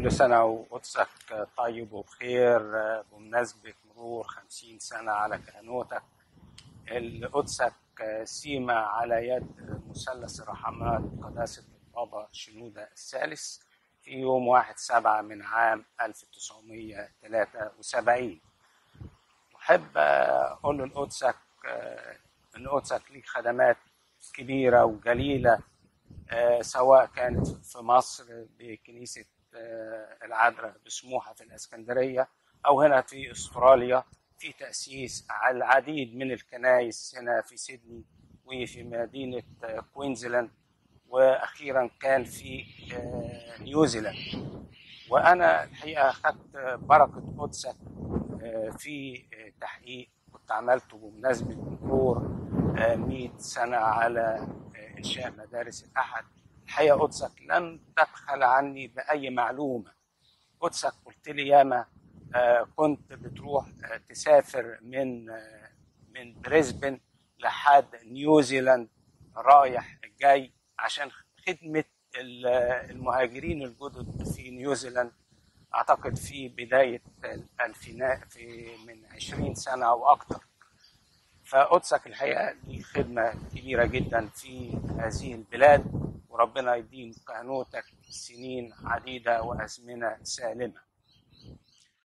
كل سنة وقدسك طيب وبخير بمناسبة مرور خمسين سنة على كهنوتك قدسك سيما على يد مثلث الرحمات قداسة البابا شنودة الثالث في يوم واحد سبعة من عام 1973 أحب أقول لقدسك إن قدسك ليك خدمات كبيرة وجليلة سواء كانت في مصر بكنيسة العذراء بسموحة في الإسكندرية أو هنا في أستراليا في تأسيس العديد من الكنائس هنا في سيدني وفي مدينة كوينزلاند وأخيرا كان في نيوزيلاند وأنا الحقيقة أخذت بركة قدسك في تحقيق كنت عملته بمناسبة مرور 100 سنة على إنشاء مدارس الأحد الحقيقة قدسك لم تبخل عني بأي معلومة قدسك قلت لي ياما كنت بتروح تسافر من من بريسبن لحد نيوزيلاند رايح جاي عشان خدمة المهاجرين الجدد في نيوزيلاند أعتقد في بداية الألفينات في من 20 سنة أو أكثر فقدسك الحقيقة دي خدمة كبيرة جدا في هذه البلاد وربنا يديم كهنوتك سنين عديدة وأزمنة سالمة